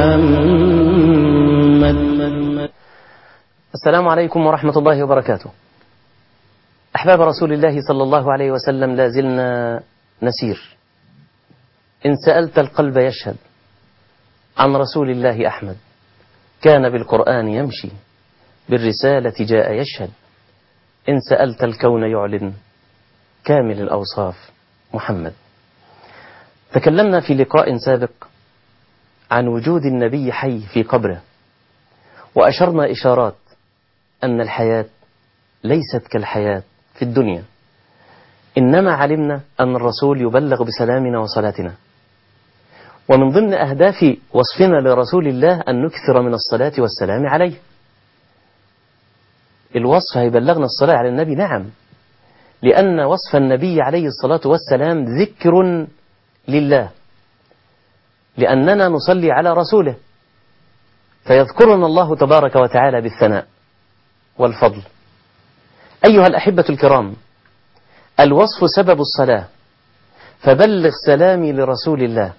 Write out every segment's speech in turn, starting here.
محمد السلام عليكم ورحمة الله وبركاته أحباب رسول الله صلى الله عليه وسلم لا زلنا نسير إن سألت القلب يشهد عن رسول الله أحمد كان بالقرآن يمشي بالرسالة جاء يشهد إن سألت الكون يعلن كامل الأوصاف محمد تكلمنا في لقاء سابق عن وجود النبي حي في قبره وأشرنا إشارات أن الحياة ليست كالحياة في الدنيا إنما علمنا أن الرسول يبلغ بسلامنا وصلاتنا ومن ضمن أهداف وصفنا لرسول الله أن نكثر من الصلاة والسلام عليه الوصف هيبلغنا الصلاة على النبي نعم لأن وصف النبي عليه الصلاة والسلام ذكر لله لأننا نصلي على رسوله فيذكرنا الله تبارك وتعالى بالثناء والفضل أيها الأحبة الكرام الوصف سبب الصلاة فبلغ سلامي لرسول الله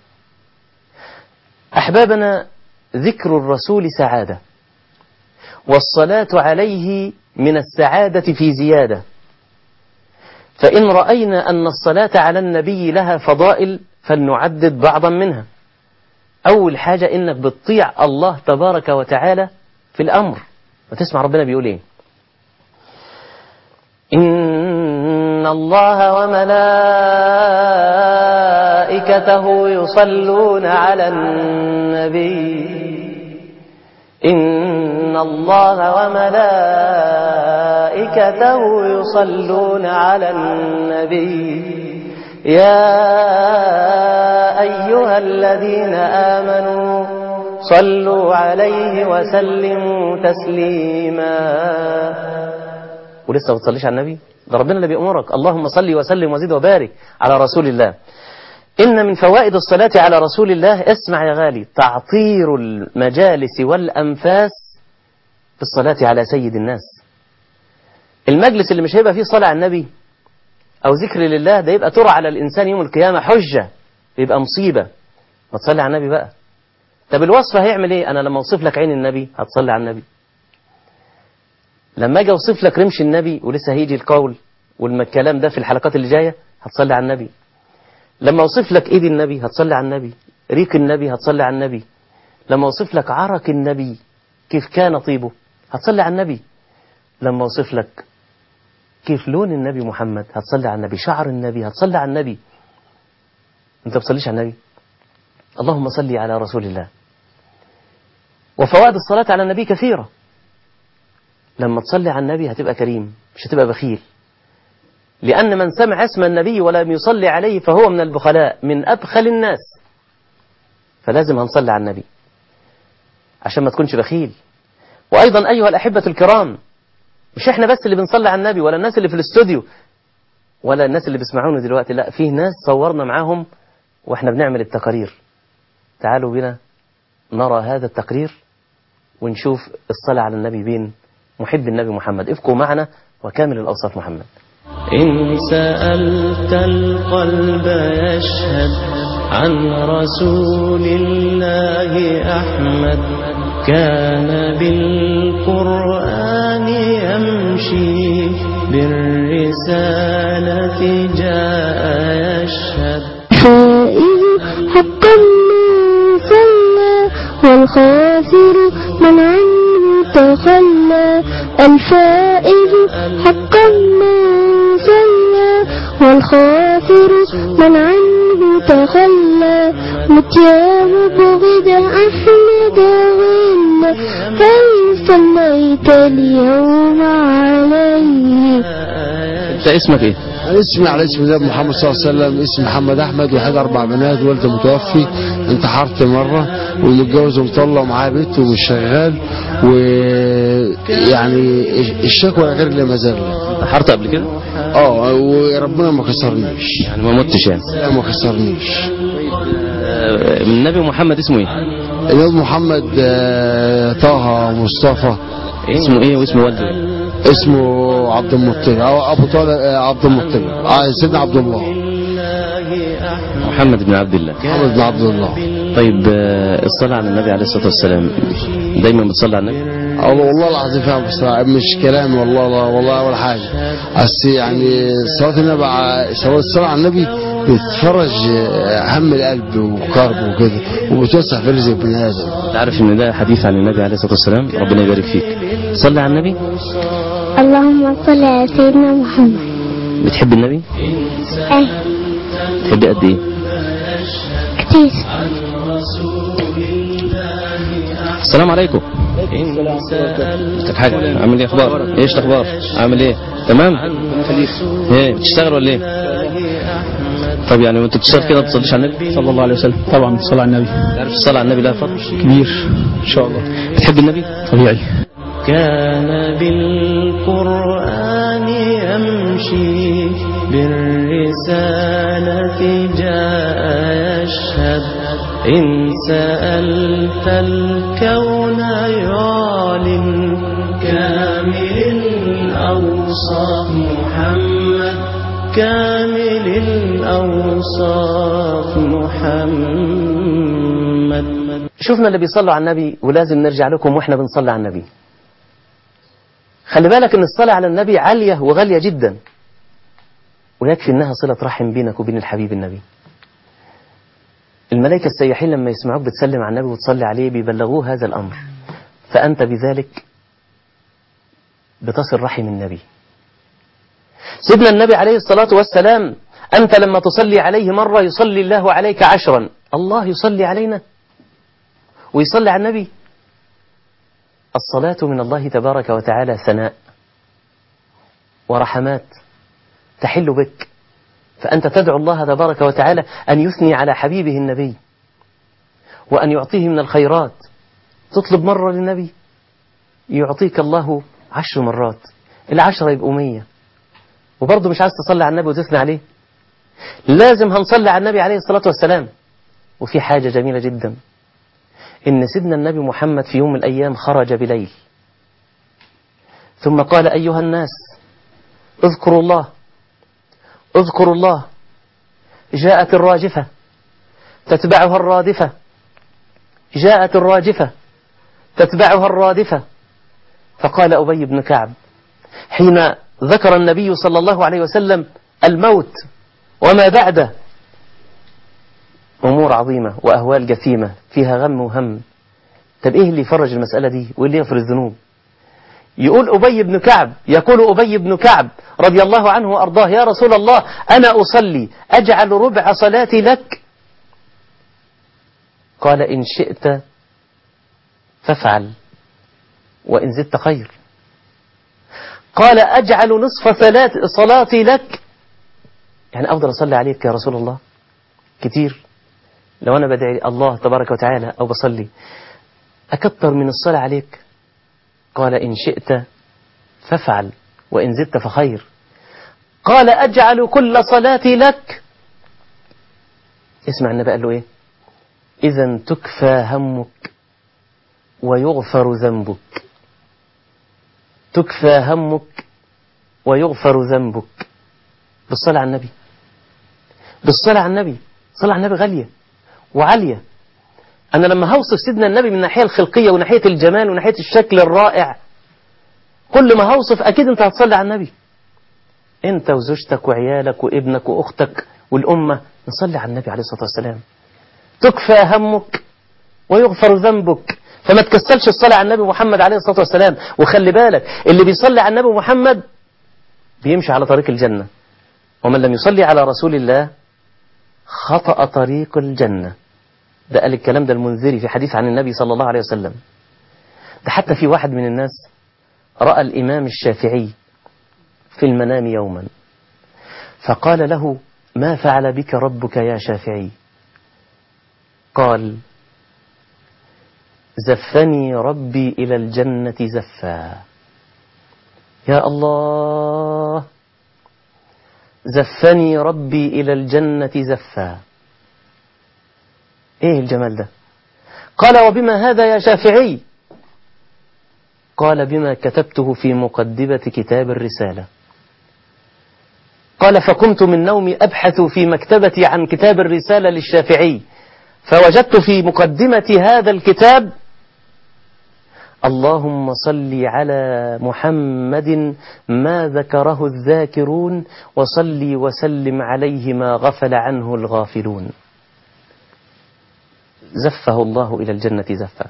أحبابنا ذكر الرسول سعادة والصلاة عليه من السعادة في زيادة فإن رأينا أن الصلاة على النبي لها فضائل فلنعدد بعضا منها أول حاجة إنك بتطيع الله تبارك وتعالى في الأمر وتسمع ربنا بيقول إيه إن الله وملائكته يصلون على النبي إن الله وملائكته يصلون على النبي يا أيها الذين آمنوا صلوا عليه وسلموا تسليما ولسه ما بتصليش على النبي ده ربنا اللي بيأمرك اللهم صل وسلم وزد وبارك على رسول الله إن من فوائد الصلاة على رسول الله اسمع يا غالي تعطير المجالس والأنفاس بالصلاة على سيد الناس المجلس اللي مش هيبقى فيه صلاة على النبي أو ذكر لله ده يبقى ترى على الإنسان يوم القيامة حجة يبقى مصيبة ما تصلي على النبي بقى طب الوصف هيعمل ايه أنا لما أوصف لك عين النبي هتصلي على النبي لما أجي أوصف لك رمش النبي ولسه هيجي القول والكلام ده في الحلقات اللي جاية هتصلي على النبي لما أوصف لك إيد النبي هتصلي على النبي ريق النبي هتصلي على النبي لما أوصف لك عرق النبي كيف كان طيبه هتصلي على النبي لما أوصف لك كيف لون النبي محمد هتصلي على النبي شعر النبي هتصلي على النبي انت بتصليش على النبي اللهم صل على رسول الله وفوائد الصلاة على النبي كثيرة لما تصلي على النبي هتبقى كريم مش هتبقى بخيل لأن من سمع اسم النبي ولم يصلي عليه فهو من البخلاء من أبخل الناس فلازم هنصلي على النبي عشان ما تكونش بخيل وأيضا أيها الأحبة الكرام مش احنا بس اللي بنصلي على النبي ولا الناس اللي في الاستوديو ولا الناس اللي بيسمعونا دلوقتي لا فيه ناس صورنا معاهم واحنا بنعمل التقارير تعالوا بنا نرى هذا التقرير ونشوف الصلاة على النبي بين محب النبي محمد ابقوا معنا وكامل الأوصاف محمد إن سألت القلب يشهد عن رسول الله أحمد كان بالقرآن يمشي بالرسالة جاء يشهد الفائز حقا من صلى والخاسر من عنه تخلى الفائز حقا من صلى والخاسر من عنه تخلى متياه بغد أحمد غنى هل صليت اليوم عليه انت اسمك ايه أنا اسمي على اسم النبي محمد صلى الله عليه وسلم اسمي محمد احمد وحيد اربع بنات والدي متوفي انتحرت مره ومتجوز ومطلق ومعايا بنت ومش شغال ويعني الشكوى غير اللي ما زال انتحرت قبل كده اه وربنا ما كسرنيش يعني ما متش يعني لا ما كسرنيش آه، النبي محمد اسمه ايه النبي محمد آه، طه مصطفى اسمه ايه واسم والده اسمه عبد المطلب او ابو طالب آه، عبد المطلب آه، سيدنا عبد الله الله محمد بن عبد الله محمد بن عبد الله طيب آه، الصلاة على النبي عليه الصلاة والسلام دايما بتصلي على النبي الله والله العظيم فاهم بصراحة مش كلام والله لا والله ولا حاجة بس يعني صلاة النبي ع- صلاة الصلاة على النبي بتفرج هم القلب وكرب وكده وبتوسع في رزق ابن آدم انت عارف ان ده حديث عن النبي عليه الصلاة والسلام ربنا يبارك فيك صلي على النبي اللهم صل على سيدنا محمد بتحب النبي أي بتحبي قد ايه كتير السلام عليكم ازيك حاجة عامل ايه اخبار ايش الاخبار عامل ايه تمام ايه بتشتغل ولا ايه طب يعني وانت بتشتغل كده ما بتصليش على النبي صلى الله عليه وسلم طبعا صلى على النبي تعرف الصلاة على النبي لها فضل كبير ان شاء الله بتحب النبي طبيعي كان بالقرآن يمشي بالرسالة جاء يشهد إن سألت الكون يعلن كامل الأوصاف محمد كامل الأوصاف محمد شفنا اللي بيصلوا على النبي ولازم نرجع لكم واحنا بنصلي على النبي خلي بالك ان الصلاة على النبي عالية وغالية جدا ويكفي انها صلة رحم بينك وبين الحبيب النبي الملائكة السياحين لما يسمعوك بتسلم على النبي وتصلي عليه بيبلغوه هذا الأمر فأنت بذلك بتصل رحم النبي سيدنا النبي عليه الصلاة والسلام أنت لما تصلي عليه مرة يصلي الله عليك عشرا الله يصلي علينا ويصلي على النبي الصلاة من الله تبارك وتعالى ثناء ورحمات تحل بك فأنت تدعو الله تبارك وتعالى أن يثني على حبيبه النبي وأن يعطيه من الخيرات تطلب مرة للنبي يعطيك الله عشر مرات العشرة يبقوا مية وبرضه مش عايز تصلي على النبي وتثني عليه لازم هنصلي على النبي عليه الصلاة والسلام وفي حاجة جميلة جدا إن سيدنا النبي محمد في يوم من الأيام خرج بليل ثم قال أيها الناس اذكروا الله اذكروا الله جاءت الراجفة تتبعها الرادفة جاءت الراجفة تتبعها الرادفة فقال أبي بن كعب حين ذكر النبي صلى الله عليه وسلم الموت وما بعده أمور عظيمة وأهوال جثيمة فيها غم وهم طب إيه اللي يفرج المسألة دي وإيه اللي يغفر الذنوب يقول أبي بن كعب يقول أبي بن كعب رضي الله عنه وأرضاه يا رسول الله أنا أصلي أجعل ربع صلاتي لك قال إن شئت فافعل وإن زدت خير قال أجعل نصف صلات صلاتي لك يعني أفضل أصلي عليك يا رسول الله كتير لو أنا بدعي الله تبارك وتعالى أو بصلي أكثر من الصلاة عليك قال إن شئت فافعل وإن زدت فخير قال أجعل كل صلاتي لك اسمع النبي قال له إيه إذا تكفى همك ويغفر ذنبك تكفى همك ويغفر ذنبك بالصلاة على النبي بالصلاة على النبي صلاة على النبي غالية وعالية أنا لما هوصف سيدنا النبي من الناحية الخلقية وناحية الجمال وناحية الشكل الرائع كل ما هوصف أكيد أنت هتصلي على النبي أنت وزوجتك وعيالك وابنك وأختك والأمة نصلي على النبي عليه الصلاة والسلام تكفى همك ويغفر ذنبك فما تكسلش الصلاة على النبي محمد عليه الصلاة والسلام وخلي بالك اللي بيصلي على النبي محمد بيمشي على طريق الجنة ومن لم يصلي على رسول الله خطأ طريق الجنة ده قال الكلام ده المنذري في حديث عن النبي صلى الله عليه وسلم ده حتى في واحد من الناس رأى الإمام الشافعي في المنام يوما فقال له ما فعل بك ربك يا شافعي قال زفني ربي إلى الجنة زفا يا الله زفني ربي إلى الجنة زفا إيه الجمال ده قال وبما هذا يا شافعي قال بما كتبته في مقدمة كتاب الرسالة قال فقمت من نومي أبحث في مكتبتي عن كتاب الرسالة للشافعي فوجدت في مقدمة هذا الكتاب اللهم صل على محمد ما ذكره الذاكرون وصل وسلم عليه ما غفل عنه الغافلون زفه الله إلى الجنة زفا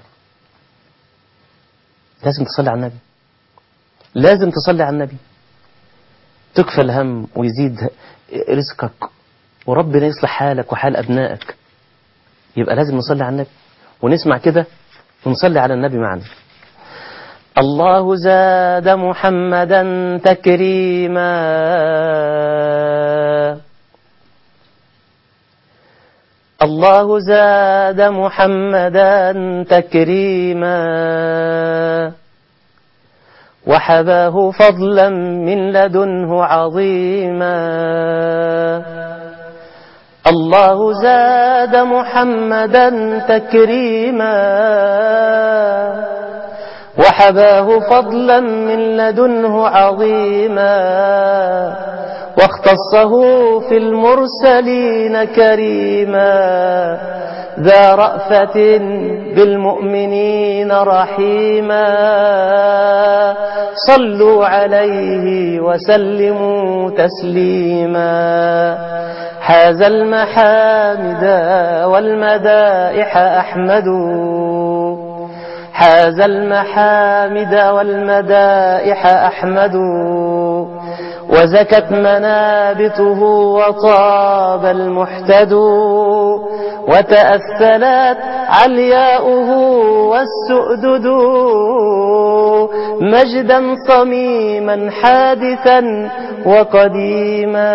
لازم تصلي على النبي لازم تصلي على النبي تكفى الهم ويزيد رزقك وربنا يصلح حالك وحال أبنائك يبقى لازم نصلي على النبي ونسمع كده ونصلي على النبي معنا الله زاد محمدا تكريما الله زاد محمدا تكريما وحباه فضلا من لدنه عظيما الله زاد محمدا تكريما وحباه فضلا من لدنه عظيما واختصه في المرسلين كريما ذا رأفة بالمؤمنين رحيما صلوا عليه وسلموا تسليما حاز المحامد والمدائح أحمد حاز المحامد والمدائح أحمد وزكت منابته وطاب المحتد وتأثلت علياؤه والسؤدد مجدا صميما حادثا وقديما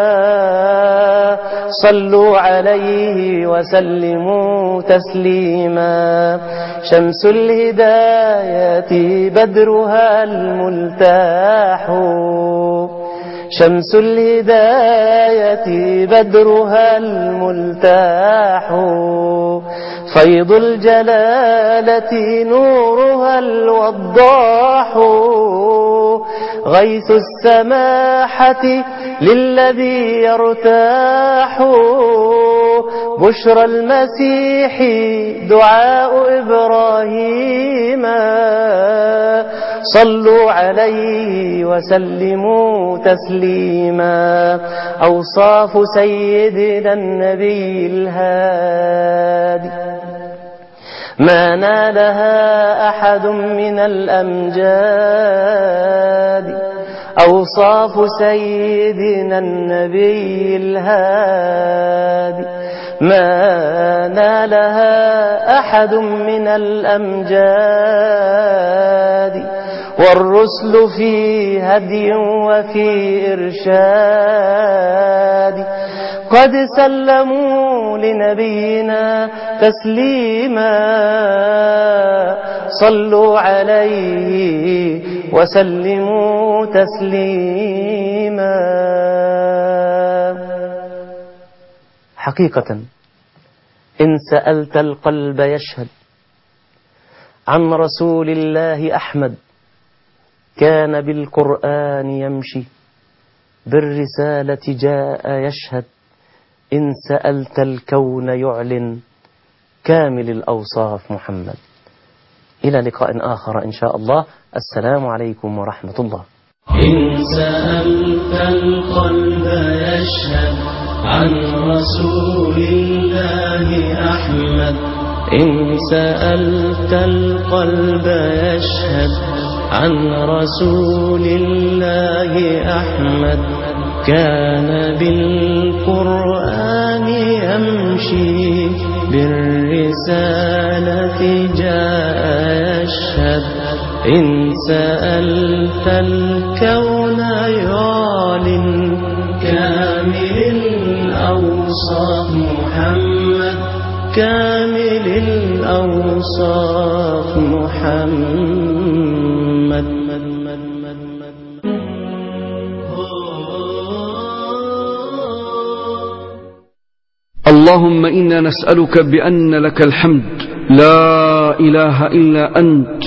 صلوا عليه وسلموا تسليما شمس الهداية بدرها الملتاح شمس الهداية بدرها الملتاح فيض الجلالة نورها الوضاح غيث السماحة للذي يرتاح بشرى المسيح دعاء إبراهيم صلوا عليه وسلموا تسليما أوصاف سيدنا النبي الهادي ما نالها أحد من الأمجاد أوصاف سيدنا النبي الهادي ما نالها أحد من الأمجاد والرسل في هدي وفي إرشاد قد سلموا لنبينا تسليما صلوا عليه وسلموا تسليما حقيقة إن سألت القلب يشهد عن رسول الله أحمد كان بالقرآن يمشي بالرسالة جاء يشهد إن سألت الكون يعلن كامل الأوصاف محمد إلى لقاء آخر إن شاء الله السلام عليكم ورحمة الله إن سألت القلب يشهد عن رسول الله أحمد إن سألت القلب يشهد عن رسول الله أحمد كان بالقرآن يمشي بالرسالة جاء يشهد إن سألت الكون يعلن كامل الأوصاف محمد كامل الأوصاف محمد اللهم إنا نسألك بأن لك الحمد لا إله إلا أنت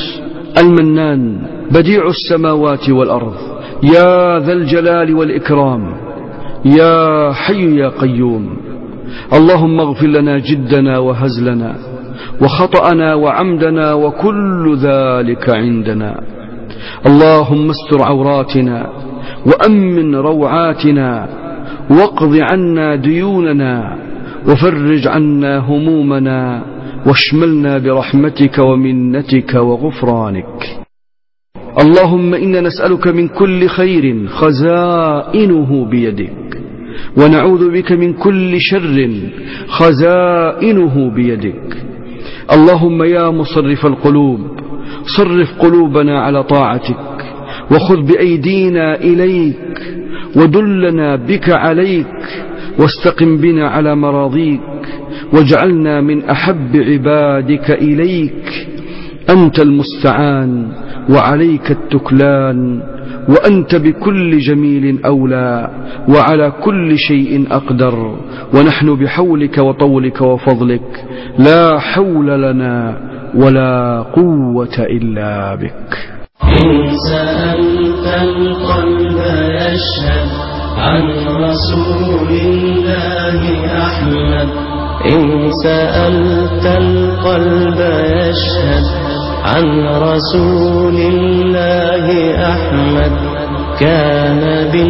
المنان بديع السماوات والأرض يا ذا الجلال والإكرام يا حي يا قيوم اللهم اغفر لنا جدنا وهزلنا وخطأنا وعمدنا وكل ذلك عندنا اللهم استر عوراتنا وأمن روعاتنا واقض عنا ديوننا وفرج عنا همومنا واشملنا برحمتك ومنتك وغفرانك اللهم إنا نسألك من كل خير خزائنه بيدك ونعوذ بك من كل شر خزائنه بيدك اللهم يا مصرف القلوب صرف قلوبنا على طاعتك وخذ بأيدينا إليك ودلنا بك عليك واستقم بنا على مراضيك واجعلنا من أحب عبادك إليك أنت المستعان وعليك التكلان وأنت بكل جميل أولى وعلى كل شيء أقدر ونحن بحولك وطولك وفضلك لا حول لنا ولا قوة إلا بك إن سألت القلب يشهد عن رسول الله أحمد إن سألت القلب يشهد عن رسول الله أحمد كان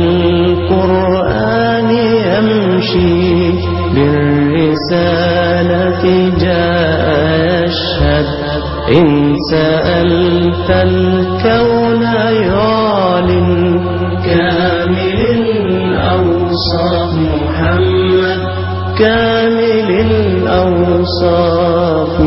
بالقرآن يمشي بالرسالة جاء يشهد إن سألت الكون يعلن كامل الأوصاف محمد كامل الأوصاف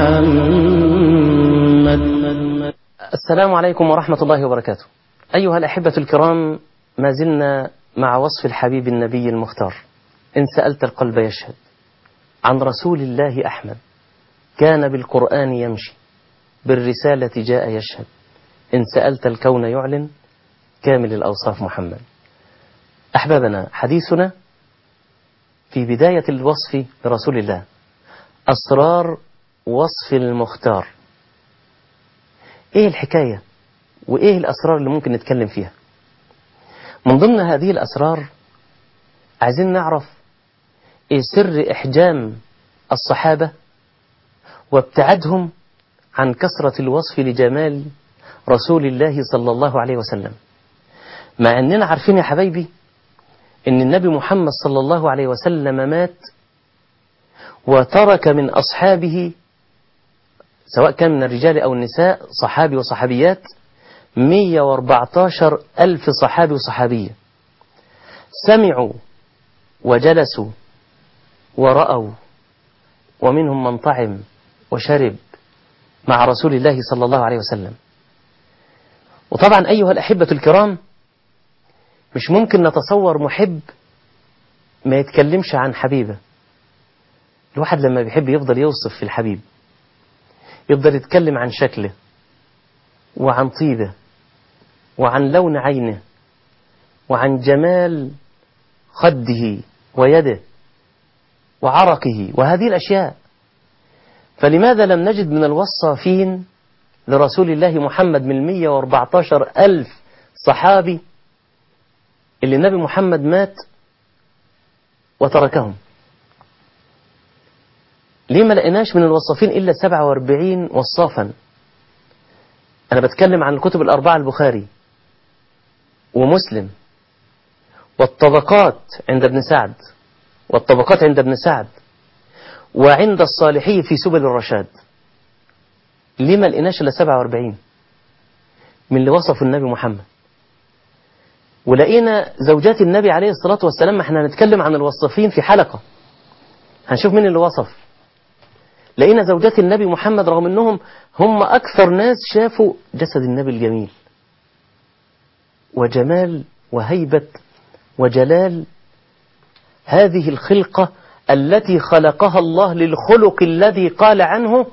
محمد السلام عليكم ورحمة الله وبركاته أيها الأحبة الكرام ما زلنا مع وصف الحبيب النبي المختار إن سألت القلب يشهد عن رسول الله أحمد كان بالقرآن يمشي بالرسالة جاء يشهد إن سألت الكون يعلن كامل الأوصاف محمد أحبابنا حديثنا في بداية الوصف لرسول الله أسرار وصف المختار إيه الحكاية وإيه الأسرار اللي ممكن نتكلم فيها من ضمن هذه الأسرار عايزين نعرف إيه سر إحجام الصحابة وابتعادهم عن كثرة الوصف لجمال رسول الله صلى الله عليه وسلم مع أننا عارفين يا حبايبي أن النبي محمد صلى الله عليه وسلم مات وترك من أصحابه سواء كان من الرجال أو النساء صحابي وصحابيات 114 ألف صحابي وصحابية سمعوا وجلسوا ورأوا ومنهم من طعم وشرب مع رسول الله صلى الله عليه وسلم وطبعا أيها الأحبة الكرام مش ممكن نتصور محب ما يتكلمش عن حبيبه الواحد لما بيحب يفضل يوصف في الحبيب يفضل يتكلم عن شكله وعن طيبه وعن لون عينه وعن جمال خده ويده وعرقه وهذه الأشياء فلماذا لم نجد من الوصافين لرسول الله محمد من 114 ألف صحابي اللي النبي محمد مات وتركهم ليه ما لقيناش من الوصافين إلا 47 وصافا أنا بتكلم عن الكتب الأربعة البخاري ومسلم والطبقات عند ابن سعد والطبقات عند ابن سعد وعند الصالحي في سبل الرشاد ليه ما لقيناش إلا 47 من اللي وصفوا النبي محمد ولقينا زوجات النبي عليه الصلاة والسلام ما احنا هنتكلم عن الوصفين في حلقة هنشوف مين اللي وصف لقينا زوجات النبي محمد رغم انهم هم اكثر ناس شافوا جسد النبي الجميل وجمال وهيبة وجلال هذه الخلقة التي خلقها الله للخلق الذي قال عنه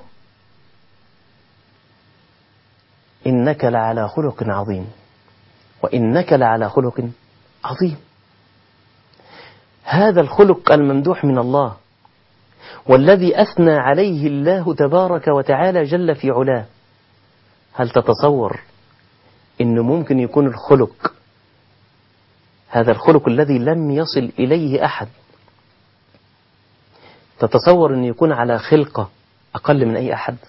إنك لعلى خلق عظيم وإنك لعلى خلق عظيم هذا الخلق الممدوح من الله والذي أثنى عليه الله تبارك وتعالى جل في علاه هل تتصور إنه ممكن يكون الخلق هذا الخلق الذي لم يصل إليه أحد تتصور أن يكون على خلقة أقل من أي أحد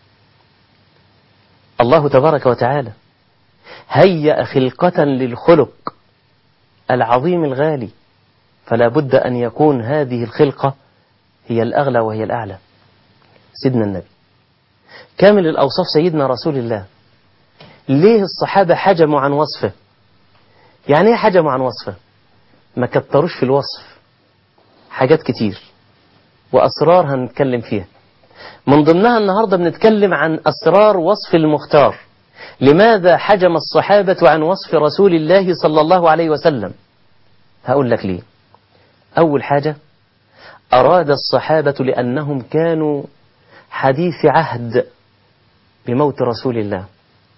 الله تبارك وتعالى هيأ خلقة للخلق العظيم الغالي فلا بد أن يكون هذه الخلقة هي الأغلى وهي الأعلى سيدنا النبي كامل الأوصاف سيدنا رسول الله ليه الصحابة حجموا عن وصفه يعني ايه حجموا عن وصفه ما كتروش في الوصف حاجات كتير وأسرار هنتكلم فيها من ضمنها النهاردة بنتكلم عن أسرار وصف المختار لماذا حجم الصحابة عن وصف رسول الله صلى الله عليه وسلم هقول لك ليه أول حاجة أراد الصحابة لأنهم كانوا حديث عهد بموت رسول الله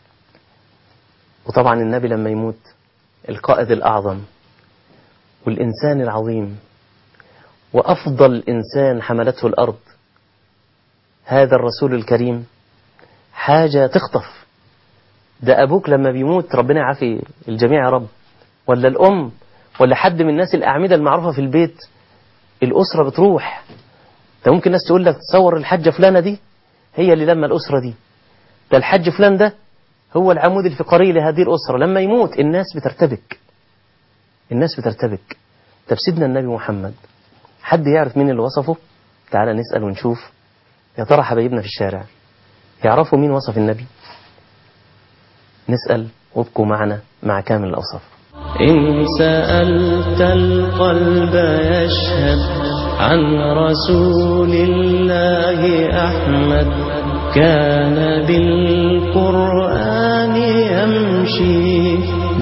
وطبعا النبي لما يموت القائد الأعظم والإنسان العظيم وأفضل إنسان حملته الأرض هذا الرسول الكريم حاجة تخطف ده أبوك لما بيموت ربنا يعافي الجميع يا رب ولا الأم ولا حد من الناس الأعمدة المعروفة في البيت الأسرة بتروح ده ممكن ناس تقول لك تصور الحاجة فلانة دي هي اللي لما الأسرة دي ده الحج فلان ده هو العمود الفقري لهذه الأسرة لما يموت الناس بترتبك الناس بترتبك طب سيدنا النبي محمد حد يعرف مين اللي وصفه تعال نسأل ونشوف يا ترى حبايبنا في الشارع يعرفوا مين وصف النبي نسأل وابقوا معنا مع كامل الأوصاف إن سألت القلب يشهد عن رسول الله أحمد كان بالقرآن يمشي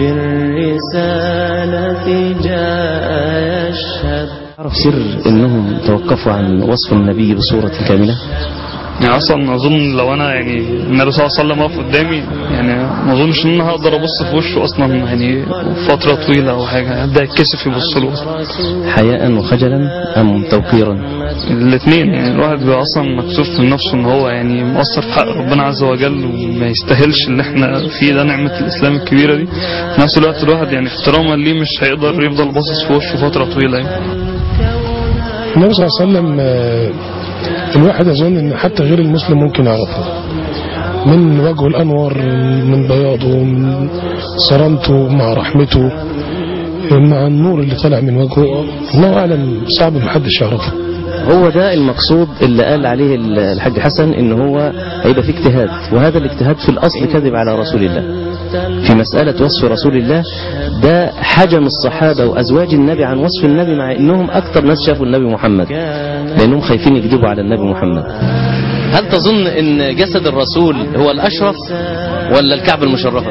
بالرسالة جاء يشهد تعرف سر انهم توقفوا عن وصف النبي بصورة كاملة يعني اصلا اظن لو انا يعني النبي صلى الله عليه وسلم واقف قدامي يعني ما اظنش ان انا هقدر ابص في وشه اصلا يعني فتره طويله او حاجه هبدا يتكسف يبص له حياء وخجلا ام توقيرا الاثنين يعني الواحد بيبقى اصلا مكسوف من نفسه ان هو يعني مقصر في حق ربنا عز وجل وما يستاهلش اللي احنا فيه ده نعمه الاسلام الكبيره دي في نفس الوقت الواحد يعني احتراما ليه مش هيقدر يفضل باصص في وشه فتره طويله يعني النبي صلى الله عليه وسلم آه، الواحد يظن ان حتى غير المسلم ممكن يعرفه من وجهه الانوار من بياضه من صرامته مع رحمته مع النور اللي طالع من وجهه الله اعلم صعب محدش يعرفه هو ده المقصود اللي قال عليه الحاج حسن ان هو هيبقى فيه اجتهاد وهذا الاجتهاد في الاصل كذب على رسول الله في مسألة وصف رسول الله ده حجم الصحابة وأزواج النبي عن وصف النبي مع أنهم أكثر ناس شافوا النبي محمد لأنهم خايفين يكذبوا على النبي محمد هل تظن أن جسد الرسول هو الأشرف ولا الكعب المشرفة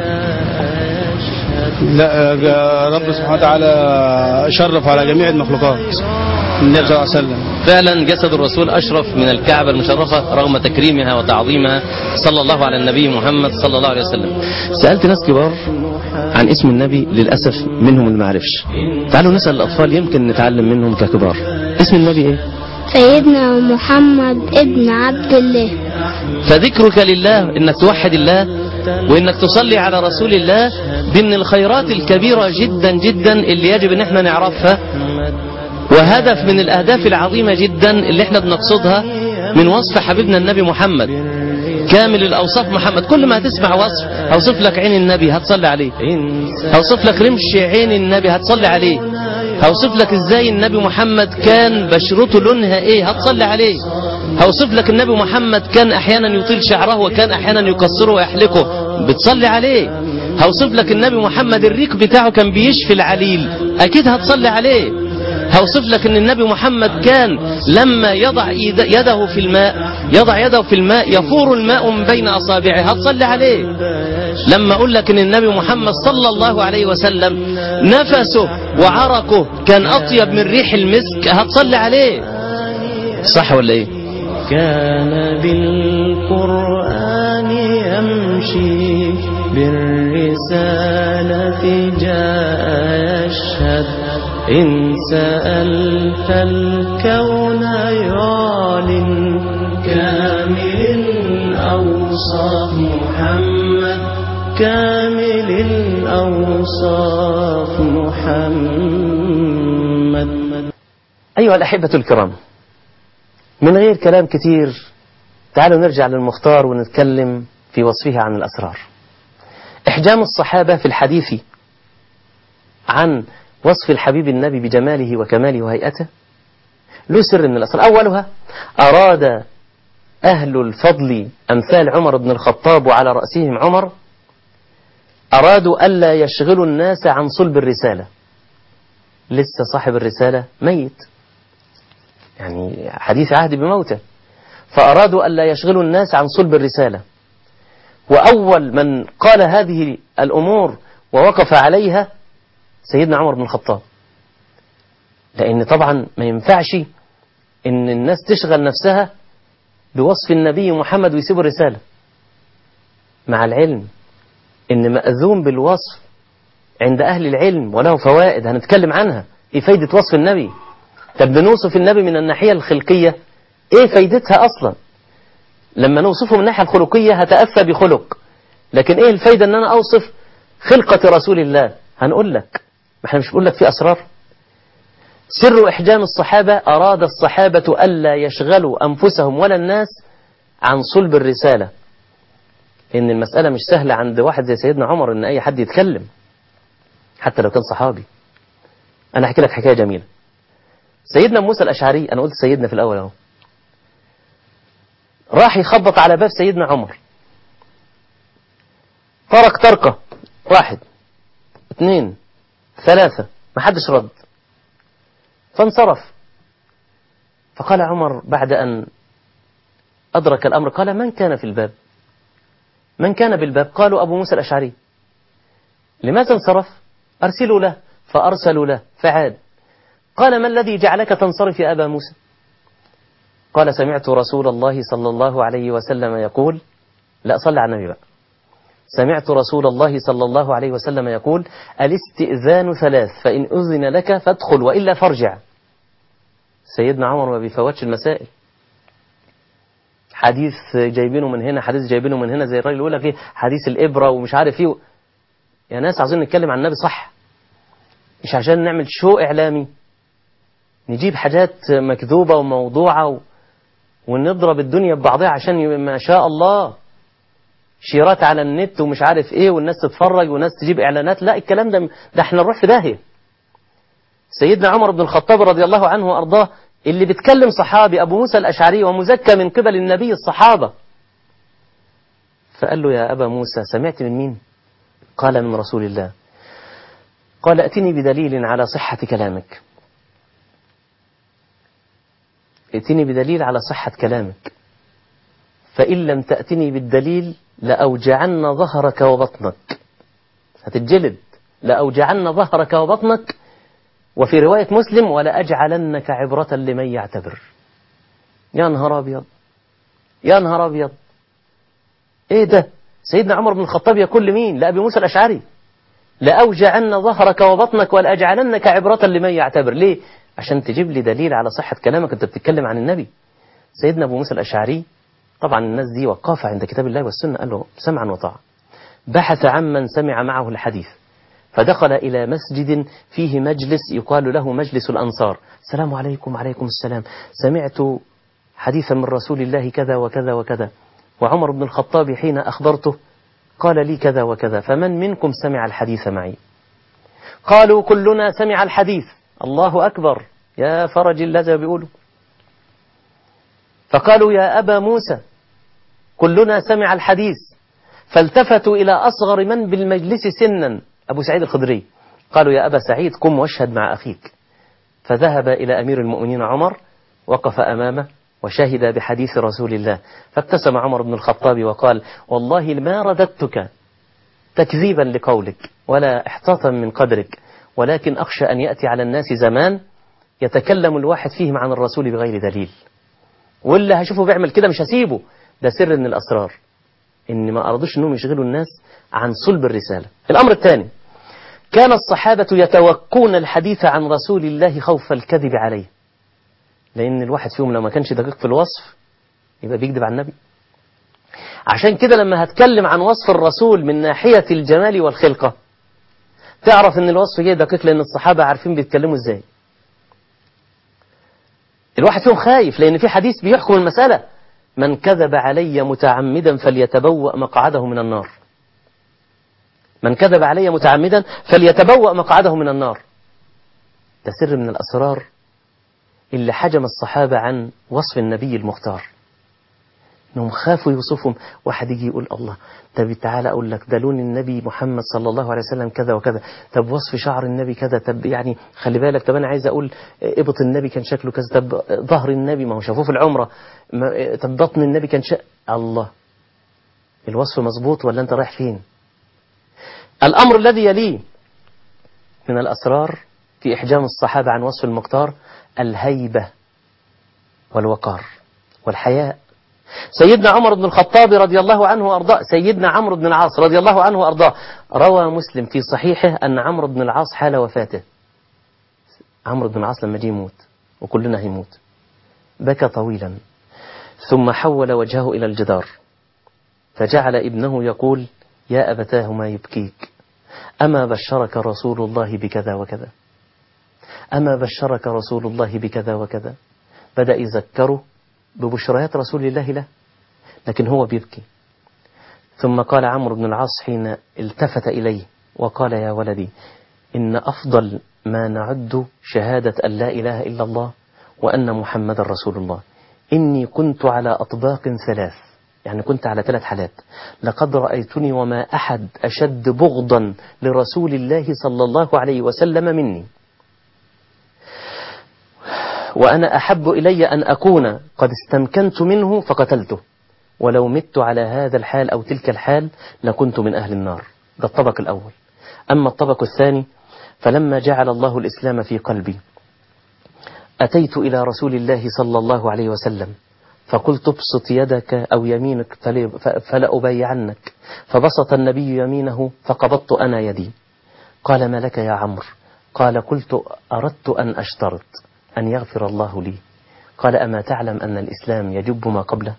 لا آه، رب سبحانه وتعالى شرف على جميع المخلوقات النبي صلى الله عليه وسلم فعلا جسد الرسول أشرف من الكعبة المشرفة رغم تكريمها وتعظيمها صلى الله على النبي محمد صلى الله عليه وسلم سألت ناس كبار عن اسم النبي للأسف منهم اللي ما عرفش تعالوا نسأل الأطفال يمكن نتعلم منهم ككبار اسم النبي ايه سيدنا محمد ابن عبد الله فذكرك لله انك توحد الله وانك تصلي على رسول الله دي من الخيرات الكبيرة جدا جدا اللي يجب ان احنا نعرفها وهدف من الاهداف العظيمة جدا اللي احنا بنقصدها من وصف حبيبنا النبي محمد كامل الاوصاف محمد كل ما هتسمع وصف هوصف لك عين النبي هتصلي عليه هوصف لك رمش عين النبي هتصلي عليه هوصف لك ازاي النبي محمد كان بشرته لونها ايه هتصلي عليه هوصف لك النبي محمد كان احيانا يطيل شعره وكان احيانا يقصره ويحلقه بتصلي عليه هوصف لك النبي محمد الريق بتاعه كان بيشفي العليل اكيد هتصلي عليه هوصف لك ان النبي محمد كان لما يضع إيد- يده في الماء يضع يده في الماء يفور الماء من بين اصابعه هتصلي عليه لما اقول لك ان النبي محمد صلى الله عليه وسلم نفسه وعرقه كان اطيب من ريح المسك هتصلي عليه صح ولا ايه كان بالقرآن يمشي بالرسالة جاء يشهد إن سألت الكون يعلن كامل الأوصاف محمد كامل الأوصاف محمد أيها الأحبة الكرام من غير كلام كتير تعالوا نرجع للمختار ونتكلم في وصفه عن الأسرار إحجام الصحابة في الحديث عن وصف الحبيب النبي بجماله وكماله وهيئته له سر من الأسرار أولها أراد أهل الفضل أمثال عمر بن الخطاب وعلى رأسهم عمر أرادوا ألا يشغلوا الناس عن صلب الرسالة لسه صاحب الرسالة ميت يعني حديث عهد بموته فأرادوا ألا يشغلوا الناس عن صلب الرسالة وأول من قال هذه الأمور ووقف عليها سيدنا عمر بن الخطاب لأن طبعا ما ينفعش إن الناس تشغل نفسها بوصف النبي محمد ويسيبوا الرسالة مع العلم إن مأذون بالوصف عند أهل العلم وله فوائد هنتكلم عنها إيه فايدة وصف النبي طب بنوصف النبي من الناحية الخلقية إيه فايدتها أصلا لما نوصفه من الناحية الخلقية هتأفى بخلق لكن إيه الفايدة إن أنا أوصف خلقة رسول الله هنقول لك ما احنا مش بقول لك في أسرار سر إحجام الصحابة أراد الصحابة ألا يشغلوا أنفسهم ولا الناس عن صلب الرسالة إن المسألة مش سهلة عند واحد زي سيدنا عمر إن أي حد يتكلم حتى لو كان صحابي أنا أحكي لك حكاية جميلة سيدنا موسى الأشعري أنا قلت سيدنا في الأول أهو راح يخبط على باب سيدنا عمر طرق طرقة واحد اثنين ثلاثة ما حدش رد فانصرف فقال عمر بعد أن أدرك الأمر قال من كان في الباب من كان بالباب قالوا أبو موسى الأشعري لماذا انصرف أرسلوا له فأرسلوا له فعاد قال ما الذي جعلك تنصرف يا أبا موسى قال سمعت رسول الله صلى الله عليه وسلم يقول لا صلى على النبي بقى سمعت رسول الله صلى الله عليه وسلم يقول الاستئذان ثلاث فإن أذن لك فادخل وإلا فارجع سيدنا عمر ما بيفوتش المسائل حديث جايبينه من هنا حديث جايبينه من هنا زي الراجل يقول لك ايه حديث الإبرة ومش عارف ايه يا ناس عاوزين نتكلم عن النبي صح مش عشان نعمل شو إعلامي نجيب حاجات مكذوبة وموضوعة و... ونضرب الدنيا ببعضها عشان ما شاء الله شيرات على النت ومش عارف ايه والناس تتفرج والناس تجيب اعلانات لا الكلام ده ده احنا نروح في داهيه سيدنا عمر بن الخطاب رضي الله عنه وارضاه اللي بيتكلم صحابي ابو موسى الاشعري ومزكى من قبل النبي الصحابه فقال له يا ابا موسى سمعت من مين قال من رسول الله قال ائتني بدليل على صحه كلامك ائتني بدليل على صحه كلامك فإن لم تأتني بالدليل لأوجعن ظهرك وبطنك هتتجلد لأوجعن ظهرك وبطنك وفي رواية مسلم ولأجعلنك عبرة لمن يعتبر يا نهار أبيض يا نهار أبيض إيه ده سيدنا عمر بن الخطاب يقول لمين لأبي موسى الأشعري لأوجعن ظهرك وبطنك ولأجعلنك عبرة لمن يعتبر ليه عشان تجيب لي دليل على صحة كلامك أنت بتتكلم عن النبي سيدنا أبو موسى الأشعري طبعا الناس دي وقافة عند كتاب الله والسنة قال له سمعا وطاعة بحث عمن سمع معه الحديث فدخل إلى مسجد فيه مجلس يقال له مجلس الأنصار السلام عليكم وعليكم السلام سمعت حديثا من رسول الله كذا وكذا وكذا وعمر بن الخطاب حين أخبرته قال لي كذا وكذا فمن منكم سمع الحديث معي قالوا كلنا سمع الحديث الله أكبر يا فرج الله زي ما بيقولوا فقالوا يا أبا موسى كلنا سمع الحديث فالتفتوا إلى أصغر من بالمجلس سنا أبو سعيد الخدري قالوا يا أبا سعيد قم واشهد مع أخيك فذهب إلى أمير المؤمنين عمر وقف أمامه وشهد بحديث رسول الله فابتسم عمر بن الخطاب وقال والله ما رددتك تكذيبا لقولك ولا احتاطا من قدرك ولكن أخشى أن يأتي على الناس زمان يتكلم الواحد فيهم عن الرسول بغير دليل واللي هشوفه بيعمل كده مش هسيبه ده سر من الأسرار إن ما أرضوش أنهم يشغلوا الناس عن صلب الرسالة الأمر الثاني كان الصحابة يتوقون الحديث عن رسول الله خوف الكذب عليه لأن الواحد فيهم لو ما كانش دقيق في الوصف يبقى بيكذب على النبي عشان كده لما هتكلم عن وصف الرسول من ناحية الجمال والخلقة تعرف ان الوصف جاي دقيق لان الصحابة عارفين بيتكلموا ازاي الواحد فيهم خايف لان في حديث بيحكم المسألة من كذب علي متعمدا فليتبوأ مقعده من النار من كذب علي متعمدا فليتبوأ مقعده من النار ده سر من الأسرار اللي حجم الصحابة عن وصف النبي المختار انهم خافوا يوصفهم واحد يجي يقول الله طب تعالى اقول لك ده لون النبي محمد صلى الله عليه وسلم كذا وكذا طب وصف شعر النبي كذا طب يعني خلي بالك طب انا عايز اقول ابط النبي كان شكله كذا طب ظهر النبي ما هو شافوه في العمره ما- طب بطن النبي كان شك الله الوصف مظبوط ولا انت رايح فين الامر الذي يليه من الاسرار في احجام الصحابه عن وصف المختار الهيبه والوقار والحياء سيدنا عمر بن الخطاب رضي الله عنه وأرضاه سيدنا عمرو بن العاص رضي الله عنه وأرضاه روى مسلم في صحيحه أن عمرو بن العاص حال وفاته عمرو بن العاص لما جه يموت وكلنا هيموت بكى طويلا ثم حول وجهه إلى الجدار فجعل ابنه يقول يا أبتاه ما يبكيك أما بشرك رسول الله بكذا وكذا أما بشرك رسول الله بكذا وكذا بدأ يذكره ببشريات رسول الله له لكن هو بيبكي ثم قال عمرو بن العاص حين التفت إليه وقال يا ولدي إن أفضل ما نعد شهادة أن لا إله إلا الله وأن محمد رسول الله إني كنت على أطباق ثلاث يعني كنت على ثلاث حالات لقد رأيتني وما أحد أشد بغضا لرسول الله صلى الله عليه وسلم مني وأنا أحب إلي أن أكون قد استمكنت منه فقتلته ولو مت على هذا الحال أو تلك الحال لكنت من أهل النار ده الطبق الأول أما الطبق الثاني فلما جعل الله الإسلام في قلبي أتيت إلى رسول الله صلى الله عليه وسلم فقلت ابسط يدك أو يمينك فل- ف- فلأبايعنك فبسط النبي يمينه فقبضت أنا يدي قال ما لك يا عمرو قال قلت أردت أن أشترط أن يغفر الله لي قال أما تعلم أن الإسلام يجب ما قبله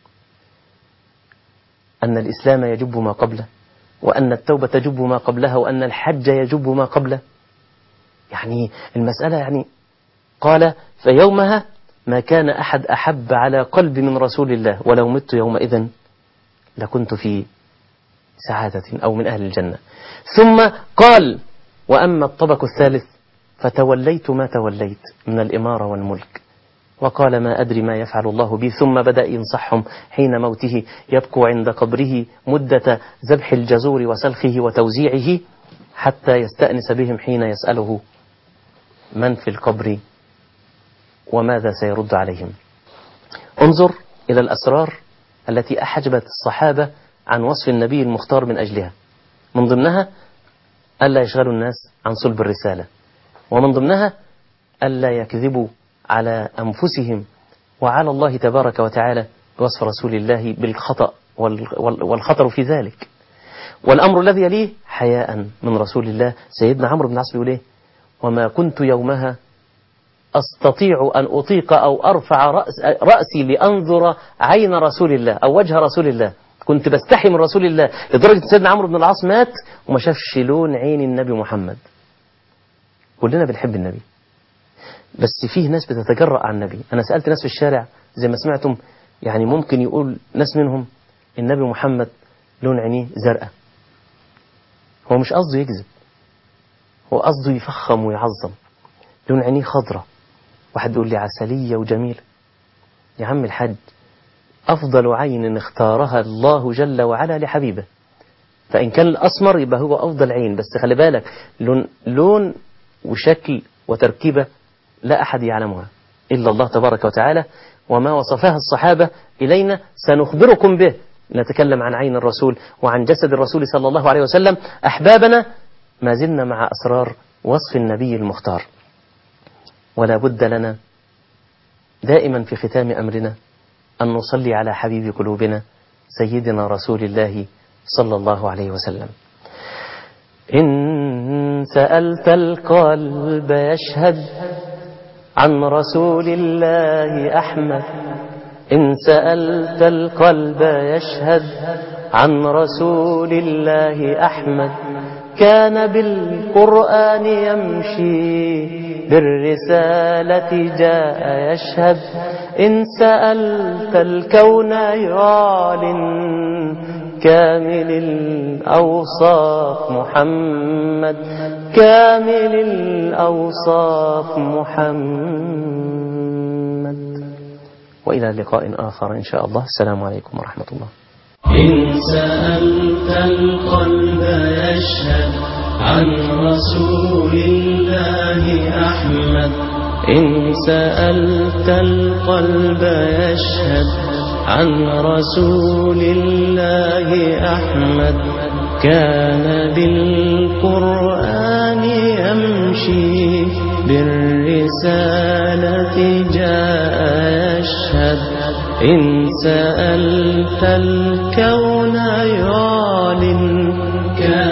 أن الإسلام يجب ما قبله وأن التوبة تجب ما قبلها وأن الحج يجب ما قبله يعني المسألة يعني قال فيومها ما كان أحد أحب على قلب من رسول الله ولو مت يومئذ لكنت في سعادة أو من أهل الجنة ثم قال وأما الطبق الثالث فتوليت ما توليت من الإمارة والملك وقال ما أدري ما يفعل الله بي ثم بدأ ينصحهم حين موته يبكو عند قبره مدة ذبح الجزور وسلخه وتوزيعه حتى يستأنس بهم حين يسأله من في القبر وماذا سيرد عليهم انظر إلى الأسرار التي أحجبت الصحابة عن وصف النبي المختار من أجلها من ضمنها ألا يشغلوا الناس عن صلب الرسالة ومن ضمنها ألا يكذبوا على أنفسهم وعلى الله تبارك وتعالى بوصف رسول الله بالخطأ وال- وال- والخطر في ذلك والأمر الذي يليه حياء من رسول الله سيدنا عمرو بن العاص بيقول إيه وما كنت يومها أستطيع أن أطيق أو أرفع رأس رأسي لأنظر عين رسول الله أو وجه رسول الله كنت بستحي من رسول الله لدرجة سيدنا عمرو بن العاص مات وما شافش لون عين النبي محمد كلنا بنحب النبي بس فيه ناس بتتجرأ على النبي أنا سألت ناس في الشارع زي ما سمعتم يعني ممكن يقول ناس منهم النبي محمد لون عينيه زرقاء هو مش قصده يكذب هو قصده يفخم ويعظم لون عينيه خضرة واحد يقول لي عسلية وجميلة يا عم الحاج أفضل عين اختارها الله جل وعلا لحبيبه فإن كان الأسمر يبقى هو أفضل عين بس خلي بالك لون, لون وشكل وتركيبة لا أحد يعلمها إلا الله تبارك وتعالى وما وصفها الصحابة إلينا سنخبركم به نتكلم عن عين الرسول وعن جسد الرسول صلى الله عليه وسلم أحبابنا ما زلنا مع أسرار وصف النبي المختار ولا بد لنا دائما في ختام أمرنا أن نصلي على حبيب قلوبنا سيدنا رسول الله صلى الله عليه وسلم إن سألت القلب يشهد عن رسول الله أحمد إن سألت القلب يشهد عن رسول الله أحمد كان بالقرآن يمشي بالرسالة جاء يشهد إن سألت الكون يعال كامل الأوصاف محمد كامل الأوصاف محمد وإلى لقاء آخر إن شاء الله السلام عليكم ورحمة الله إن سألت القلب يشهد عن رسول الله أحمد إن سألت القلب يشهد عن رسول الله أحمد كان بالقرآن يمشي بالرسالة جاء يشهد إن سألت الكون يعلن كان